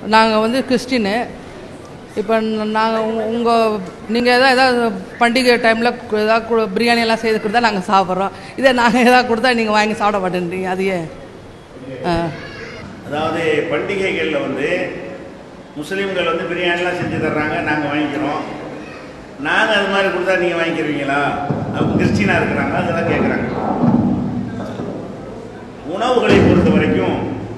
நாங்கள் வந்து கிறிஸ்டினு இப்போ நாங்கள் உங்கள் நீங்கள் எதாவது ஏதாவது பண்டிகை டைமில் ஏதாவது கு- பிரியாணி எல்லாம் செய்து கொடுத்தா நாங்கள் சாப்பிட்றோம் இதே நாங்கள் ஏதாவது கொடுத்தா நீங்கள் வாங்கி சாப்பிட மாட்டேன்றீங்க அது ஏன் ஆ அதாவது பண்டிகைகளில் வந்து முஸ்லீம்கள் வந்து பிரியாணிலாம் செஞ்சு தர்றாங்க நாங்கள் வாங்கிக்கிறோம் நாங்கள் அது மாதிரி கொடுத்தா நீங்கள் வாங்கிக்கிறீங்களா அவங்க கிறிஸ்டினாக இருக்கிறாங்க அதெல்லாம் கேட்குறாங்க உணவுகளை பொறுத்த வரைக்கும்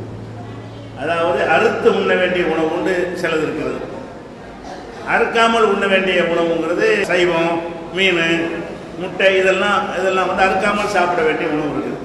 அதாவது அறுத்து உண்ண வேண்டிய உணவு உண்டு சிலது இருக்கிறது அறுக்காமல் உண்ண வேண்டிய உணவுங்கிறது சைவம் மீன் முட்டை இதெல்லாம் இதெல்லாம் வந்து அறுக்காமல் சாப்பிட வேண்டிய உணவு இருக்குது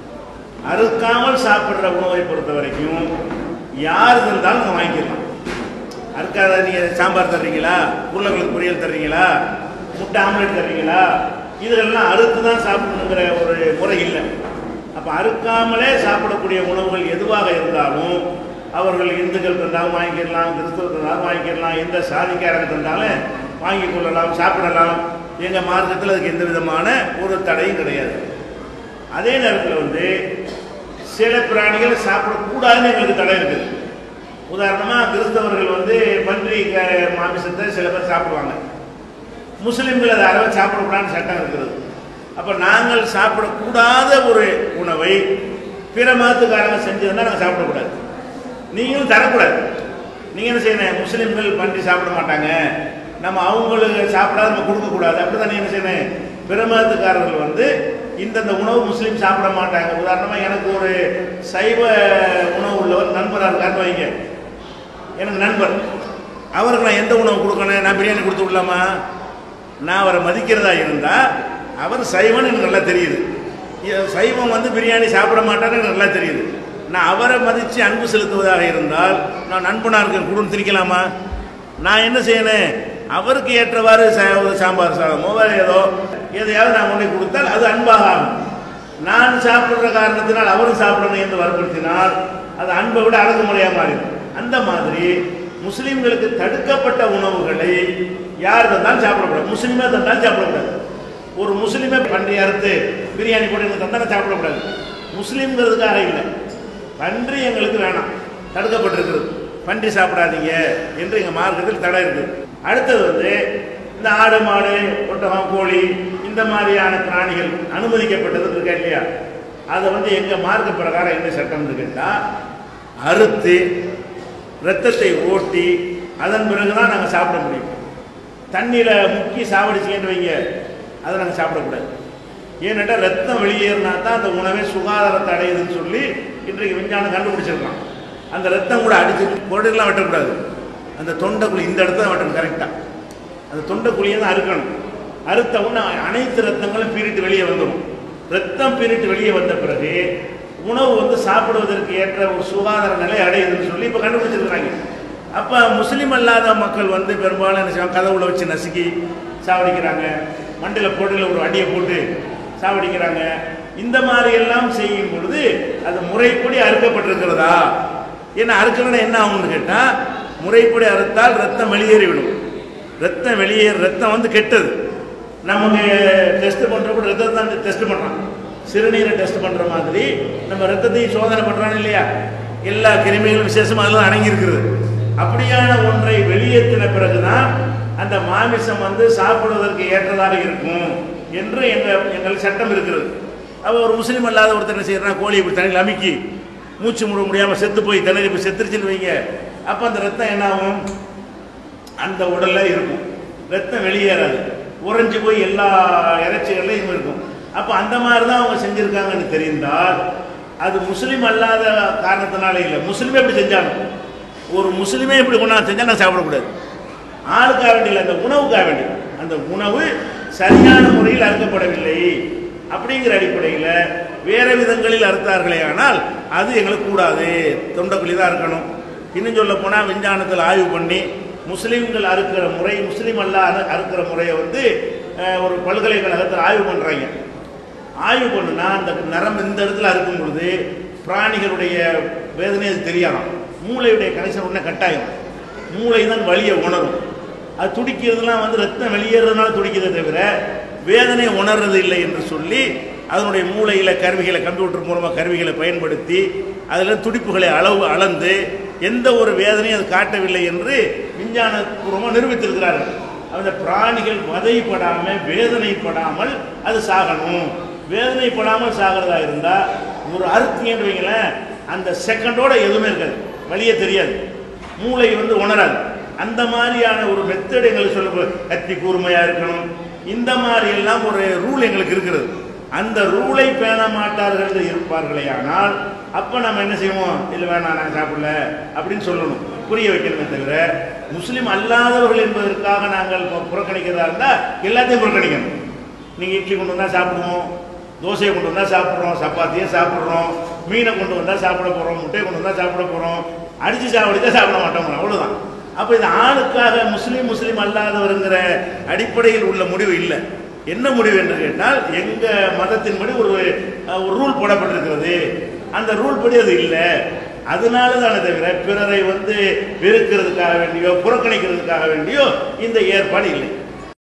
அறுக்காமல் சாப்பிட்ற உணவை பொறுத்த வரைக்கும் யார் இருந்தாலும் நம்ம வாங்கிக்கலாம் அறுக்காத நீங்கள் சாம்பார் தர்றீங்களா உருளைக்கிழங்கு பொரியல் தர்றீங்களா முட்டை ஆம்லெட் தர்றீங்களா இதெல்லாம் அறுத்து தான் சாப்பிடணுங்கிற ஒரு முறை இல்லை அப்போ அறுக்காமலே சாப்பிடக்கூடிய உணவுகள் எதுவாக இருந்தாலும் அவர்கள் இந்துக்கள் தந்தாலும் வாங்கிக்கலாம் கிறிஸ்தவ தந்தாலும் வாங்கிக்கலாம் எந்த சாதிக்காரங்க தந்தாலும் வாங்கி கொள்ளலாம் சாப்பிடலாம் எங்கள் மார்க்கத்தில் அதுக்கு எந்த விதமான ஒரு தடையும் கிடையாது அதே நேரத்தில் வந்து சில பிராணிகள் சாப்பிடக்கூடாதுன்னு எங்களுக்கு தடை இருக்குது உதாரணமாக கிறிஸ்தவர்கள் வந்து பன்றி க- மாமிசத்தை சில பேர் சாப்பிடுவாங்க முஸ்லீம்கள் அதை அறவே சாப்பிடக்கூடாதுன்னு சட்டம் இருக்கிறது அப்போ நாங்கள் சாப்பிடக்கூடாத ஒரு உணவை பிற மதத்துக்காரங்க செஞ்சதுன்னா நாங்கள் சாப்பிடக்கூடாது நீங்களும் தரக்கூடாது நீங்கள் என்ன செய்யணும் முஸ்லீம்கள் பன்றி சாப்பிட மாட்டாங்க நம்ம அவங்களுக்கு சாப்பிடாத நம்ம கொடுக்கக்கூடாது அப்படி தான் என்ன செய்யணும் பிற மதத்துக்காரர்கள் வந்து இந்தந்த உணவு முஸ்லீம் சாப்பிட மாட்டாங்க உதாரணமாக எனக்கு ஒரு சைவ உணவு உள்ளவர் நண்பராக இருக்காருன்னு வைங்க எனக்கு நண்பர் அவருக்கு நான் எந்த உணவு கொடுக்கணும் நான் பிரியாணி கொடுத்து விடலாமா நான் அவரை மதிக்கிறதா இருந்தால் அவர் சைவம்னு எனக்கு நல்லா தெரியுது இ- சைவம் வந்து பிரியாணி சாப்பிட மாட்டாருன்னு எனக்கு நல்லா தெரியுது நான் அவரை மதித்து அன்பு செலுத்துவதாக இருந்தால் நான் நண்பனாக இருக்க குடும்பம் திரிக்கலாமா நான் என்ன செய்யணும் அவருக்கு ஏற்றவாறு சா- ஒரு சாம்பார் சாதமோ வேறு ஏதோ எதையாவது நான் கொண்டு போய் கொடுத்தால் அது அன்பாக ஆகும் நான் சாப்பிடுற காரணத்தினால் அவரும் சாப்பிடணும் என்று வற்புறுத்தினால் அது அன்பை விட அடக்குமுறையாக மாறிடும் அந்த மாதிரி முஸ்லிம்களுக்கு தடுக்கப்பட்ட உணவுகளை யார் தந்தாலும் சாப்பிடக்கூடாது முஸ்லீமே தந்தாலும் சாப்பிடக்கூடாது ஒரு முஸ்லீமே பன்றி அறுத்து பிரியாணி போட்டு எனக்கு தந்தாலும் சாப்பிடக்கூடாது முஸ்லீம்ங்கிறதுக்காக இல்லை பன்றி எங்களுக்கு வேணாம் தடுக்கப்பட்டிருக்கிறது பன்றி சாப்பிடாதீங்க என்று எங்கள் மார்க்கத்தில் தடை இருக்குது அடுத்தது வந்து இந்த ஆடு மாடு ஒட்டகம் கோழி இந்த மாதிரியான பிராணிகள் அனுமதிக்கப்பட்டது இருக்கா இல்லையா அதை வந்து எங்கள் மார்க்க பிரகாரம் என்ன சட்டம்னு கேட்டால் அறுத்து ரத்தத்தை ஓட்டி அதன் பிறகு தான் நாங்கள் சாப்பிட முடியும் தண்ணியில் முக்கி சாவடிச்சிங்கன்னு வைங்க அதை நாங்கள் சாப்பிடக்கூடாது ஏனென்றா ரத்தம் வெளியேறினா தான் அந்த உணவே சுகாதாரத்தை அடையுதுன்னு சொல்லி இன்றைக்கு விஞ்ஞானம் கண்டுபிடிச்சிருக்கான் அந்த ரத்தம் கூட அடிச்சு கொடையெல்லாம் வெட்டக்கூடாது அந்த தொண்டைக்குழி இந்த இடத்துல தான் வெட்டணும் கரெக்டாக அந்த தொண்டைக்குழியை தான் அறுக்கணும் அறுத்த உடனே அனைத்து ரத்தங்களும் பீரிட்டு வெளியே வந்துடும் ரத்தம் பீரிட்டு வெளியே வந்த பிறகு உணவு வந்து சாப்பிடுவதற்கு ஏற்ற ஒரு சுகாதார நிலை அடையுதுன்னு சொல்லி இப்போ கண்டுபிடிச்சிருக்கிறாங்க அப்போ முஸ்லீம் அல்லாத மக்கள் வந்து பெரும்பாலும் என்ன செய்வாங்க கதவுல வச்சு நசுக்கி சாவடிக்கிறாங்க மண்டையில் போட்டியில் ஒரு அடியை போட்டு சாவடிக்கிறாங்க இந்த மாதிரி எல்லாம் செய்யும் பொழுது அது முறைப்படி அறுக்கப்பட்டிருக்கிறதா ஏன்னா அறுக்கணும்னா என்ன ஆகும்னு கேட்டால் முறைப்படி அறுத்தால் ரத்தம் வெளியேறிவிடும் ரத்தம் வெளியே ரத்தம் வந்து கெட்டது நமக்கு டெஸ்ட் பண்ணுற கூட ரத்தத்தை தான் டெஸ்ட் பண்ணுறான் சிறுநீரை டெஸ்ட் பண்ணுற மாதிரி நம்ம ரத்தத்தையும் சோதனை பண்ணுறான் இல்லையா எல்லா கிருமிகளும் விசேஷமாக அதெல்லாம் அடங்கி இருக்கிறது அப்படியான ஒன்றை வெளியேற்றின பிறகுதான் அந்த மாமிசம் வந்து சாப்பிடுவதற்கு ஏற்றதாக இருக்கும் என்று எங்கள் எங்கள் சட்டம் இருக்கிறது அப்போ ஒரு முஸ்லீம் அல்லாத ஒருத்தர் என்ன செய்யறான் கோழி இப்படி தண்ணியில் அமுக்கி மூச்சு முட முடியாமல் செத்து போய் திணறி போய் செத்துருச்சுன்னு வைங்க அப்போ அந்த ரத்தம் என்ன ஆகும் அந்த உடல்ல இருக்கும் ரத்தம் வெளியேறாது உறைஞ்சு போய் எல்லா இறைச்சிகள்லையும் இருக்கும் அப்போ அந்த மாதிரி தான் அவங்க செஞ்சுருக்காங்கன்னு தெரிந்தால் அது முஸ்லீம் அல்லாத காரணத்தினால இல்லை முஸ்லீமே இப்படி செஞ்சாங்க ஒரு முஸ்லீமே இப்படி கொண்டாந்து செஞ்சால் நான் சாப்பிடக்கூடாது ஆளுக்காக வேண்டிய இல்லை, அந்த உணவுக்காக வேண்டி அந்த உணவு சரியான முறையில் அறுக்கப்படவில்லை அப்படிங்கிற அடிப்படையில் வேறு விதங்களில் அறுத்தார்களே ஆனால் அது எங்களுக்கு கூடாது தொண்டைக்குழி தான் இருக்கணும் இன்னும் சொல்ல போனால் விஞ்ஞானத்தில் ஆய்வு பண்ணி முஸ்லீம்கள் அறுக்கிற முறை முஸ்லீம் அல்லாத அறுக்கிற முறையை வந்து அஹ், ஒரு பல்கலைக்கழகத்தில் ஆய்வு பண்ணுறாங்க ஆய்வு பண்ணுனா அந்த நரம்பு இந்த இடத்துல அறுக்கும் பொழுது பிராணிகளுடைய வேதனை அது தெரியாதாம் மூளையுடைய கனெக்ஷன் உடனே கட்டாயம் மூளை தான் வலியை உணரும் அது துடிக்கிறதுலாம் வந்து ரத்தம் வெளியேறதுனால துடிக்கிறதே தவிர வேதனை உணர்றது இல்லை என்று சொல்லி அதனுடைய மூளையில் கருவிகளை கம்ப்யூட்டர் மூலமாக கருவிகளை பயன்படுத்தி அதில் துடிப்புகளை அளவு அளந்து எந்த ஒரு வேதனையும் அது காட்டவில்லை என்று விஞ்ஞான பூர்வமாக நிரூபித்திருக்கிறார்கள் அந்த பிராணிகள் வதைப்படாம வேதனைப்படாமல் அது சாகணும் வேதனைப்படாமல் சாகிறதா இருந்தா ஒரு அறுத்தீங்கன்னு வைங்களேன் அந்த செகண்டோட எதுவுமே இருக்காது வழியே தெரியாது மூளை வந்து உணராது அந்த மாதிரியான ஒரு மெத்தட் எங்களுக்கு சொல்ல கத்தி கூர்மையா இருக்கணும் இந்த மாதிரி எல்லாம் ஒரு ரூல் எங்களுக்கு இருக்கிறது அந்த ரூலை பேண மாட்டார்கள் என்று இருப்பார்களே ஆனால் அப்ப நம்ம என்ன செய்வோம் இல்லை வேணாம் நான் சாப்பிடல அப்படின்னு சொல்லணும் புரிய வைக்கணுமே தவிர முஸ்லிம் அல்லாதவர்கள் என்பதற்காக நாங்கள் பு- புறக்கணிக்கிறதா இருந்தா எல்லாத்தையும் புறக்கணிக்கணும் நீங்க இட்லி கொண்டு வந்தா சாப்பிடுவோம் தோசையை கொண்டு வந்தா சாப்பிடுறோம் சப்பாத்தியை சாப்பிடுறோம் மீனை கொண்டு வந்தா சாப்பிட போறோம் முட்டையை கொண்டு வந்தா சாப்பிட போறோம் அடிச்சு சாப்பிடுச்சா சாப்பிட மாட்டோம் அவ்வளவுதான் அப்ப இது ஆளுக்காக முஸ்லீம் முஸ்லீம் அல்லாதவருங்கிற அடிப்படையில் உள்ள முடிவு இல்லை என்ன முடிவு என்று கேட்டால் எங்க மதத்தின்படி ஒரு அஹ், ஒரு ரூல் போடப்பட்டிருக்கிறது அந்த ரூல் படி அது இல்லை அதனால தானே தவிர பிறரை வந்து வெறுக்கிறதுக்காக வேண்டியோ புறக்கணிக்கிறதுக்காக வேண்டியோ இந்த ஏற்பாடு இல்லை